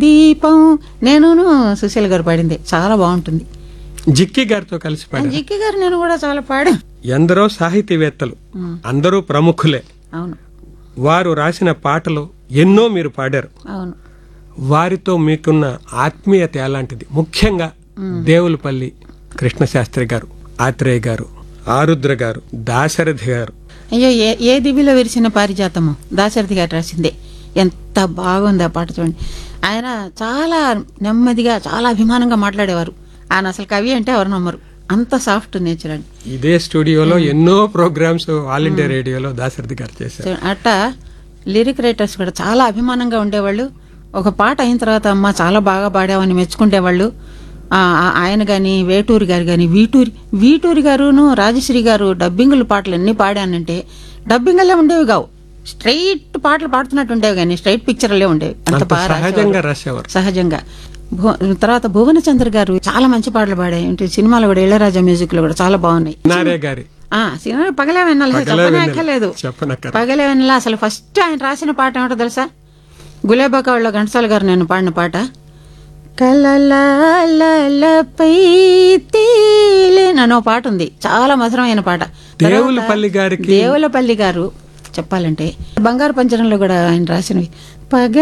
దీపం నేను సుశీల్ గారు పాడింది చాలా బాగుంటుంది జిక్కి గారితో కలిసి పాడారు జిక్కి గారు నేను కూడా చాలా పాడా ఎందరో సాహితీవేత్తలు అందరూ ప్రముఖులే అవును వారు రాసిన పాటలు ఎన్నో మీరు పాడారు అవును వారితో మీకున్న ఆత్మీయత ఎలాంటిది ముఖ్యంగా దేవులపల్లి కృష్ణశాస్త్రి గారు ఆత్రేయ గారు ఆరుద్ర గారు దాశరథి గారు అయ్యో ఏ ఏ దివిలో విరిసిన పారిజాతము దాశరథి గారు రాసిందే ఎంత బాగుంది ఆ పాట చూడండి ఆయన చాలా నెమ్మదిగా చాలా అభిమానంగా మాట్లాడేవారు ఆయన అసలు కవి అంటే ఎవరు నమ్మరు అంత సాఫ్ట్ నేచర్ అండి ఇదే స్టూడియోలో ఎన్నో ప్రోగ్రామ్స్ ఆల్ ఇండియా రేడియోలో దాశరథి గారు చేశారు సో అట్ట లిరిక్ రైటర్స్ కూడా చాలా అభిమానంగా ఉండేవాళ్ళు ఒక పాట అయిన తర్వాత అమ్మ చాలా బాగా పాడావని మెచ్చుకుండేవాళ్ళు ఆ, ఆ, ఆయన గాని వేటూరి గారు గాని వీటూరి వీటూరి గారును రాజశ్రీ గారు డబ్బింగుల పాటలు ఎన్ని పాడానంటే డబ్బింగలే ఉండేవి కావు స్ట్రైట్ పాటలు పాడుతున్నట్టు ఉండేవి కానీ స్ట్రైట్ పిక్చర్లే ఉండేవి అంత అంత బాగా రాసేవారు. సహజంగా రాసేవారు సహజంగా భు- తర్వాత భువనచంద్ర గారు చాలా మంచి పాటలు పాడాయి అంటే సినిమాలు కూడా ఇళయరాజా మ్యూజిక్ లో కూడా చాలా బాగున్నాయి నారే గారి ఆ సినిమా పగలే వినాలి పగలే చెప్పనే వెన్నెల. అక్కర్లేదు చెప్పనక్కర్లేదు. పగలే వెన్నెల అసలు ఫస్ట్ ఆయన రాసిన పాట ఏమిటో తెలుసా గులేబాకాళ్ళలో ఘంటసాల గారు నేను పాడిన పాట కలలాలపై తేలే నన్ను ఓ పాట ఉంది చాలా మధురమైన పాట తర్వాత దేవులపల్లి గారికి దేవులపల్లి గారు చెప్పాలంటే బంగారు పంచరంలో కూడా ఆయన రాసినవి పగ